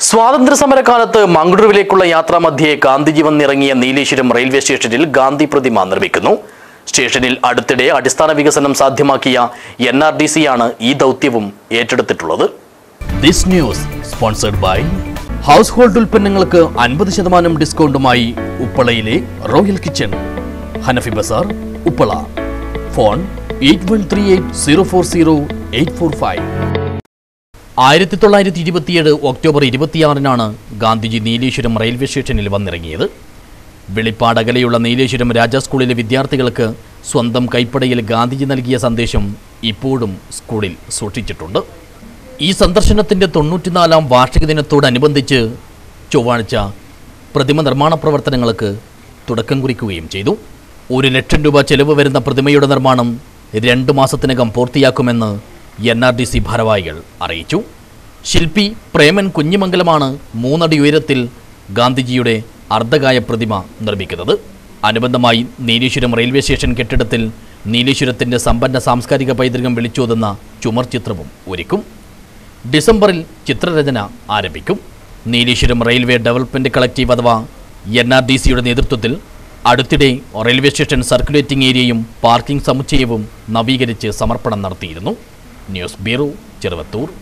സ്വാതന്ത്ര്യ സമരകാലത്ത് മംഗളൂരുവിലേക്കുള്ള യാത്രാമധ്യേ ഗാന്ധിജി വന്നിറങ്ങിയ നീലേശ്വരം റെയിൽവേ സ്റ്റേഷനിൽ ഗാന്ധി പ്രതിമ നിർമ്മിക്കുന്നു സ്റ്റേഷനിൽ അടുത്തിടെ അടിസ്ഥാന വികസനം സാധ്യമാക്കിയ എൻ ആർ ഡി സിയാണ് ഈ ദൗത്യവും ഏറ്റെടുത്തിട്ടുള്ളത് this news sponsored by household ഉൽപ്പന്നങ്ങൾക്ക് അൻപത് ശതമാനം ഡിസ്കൗണ്ടുമായി ഉപ്പളയിലെ royal kitchen Hanafi Bazaar Uppala phone eight one three eight zero four zero eight four five ആയിരത്തി തൊള്ളായിരത്തി ഇരുപത്തിയേഴ് ഒക്ടോബർ ഇരുപത്തിയാറിനാണ് ഗാന്ധിജി നീലേശ്വരം റെയിൽവേ സ്റ്റേഷനിൽ വന്നിറങ്ങിയത് വെളിപ്പാടകലെയുള്ള നീലേശ്വരം രാജാ സ്കൂളിലെ വിദ്യാർത്ഥികൾക്ക് സ്വന്തം കൈപ്പടയിൽ ഗാന്ധിജി നൽകിയ സന്ദേശം ഇപ്പോഴും സ്കൂളിൽ സൂക്ഷിച്ചിട്ടുണ്ട് ഈ സന്ദർശനത്തിൻ്റെ തൊണ്ണൂറ്റിനാലാം വാർഷിക ദിനത്തോടനുബന്ധിച്ച് ചൊവ്വാഴ്ച പ്രതിമ നിർമ്മാണ പ്രവർത്തനങ്ങൾക്ക് തുടക്കം കുറിക്കുകയും ചെയ്തു ഒരു ലക്ഷം രൂപ ചെലവ് വരുന്ന പ്രതിമയുടെ നിർമ്മാണം രണ്ട് മാസത്തിനകം പൂർത്തിയാക്കുമെന്ന് എൻ ആർ ഡി സി ഭാരവാഹികൾ അറിയിച്ചു ശില്പി പ്രേമൻ കുഞ്ഞിമംഗലമാണ് മൂന്നടി ഉയരത്തിൽ ഗാന്ധിജിയുടെ അർദ്ധകായ പ്രതിമ നിർമ്മിക്കുന്നത് അനുബന്ധമായി നീലേശ്വരം റെയിൽവേ സ്റ്റേഷൻ കെട്ടിടത്തിൽ നീലേശ്വരത്തിൻ്റെ സമ്പന്ന സാംസ്കാരിക പൈതൃകം വിളിച്ചോതുന്ന ചുമർ ചിത്രവും ഒരുക്കും ഡിസംബറിൽ ചിത്രരചന ആരംഭിക്കും നീലേശ്വരം റെയിൽവേ ഡെവലപ്മെന്റ് കളക്റ്റീവ് അഥവാ എൻ ആർ ഡി സിയുടെ നേതൃത്വത്തിൽ അടുത്തിടെ റെയിൽവേ സ്റ്റേഷൻ സർക്കുലേറ്റിംഗ് ഏരിയയും പാർക്കിംഗ് സമുച്ചയവും നവീകരിച്ച് സമർപ്പണം നടത്തിയിരുന്നു ന്യൂസ് ബ്യൂറോ ചെറുവത്തൂർ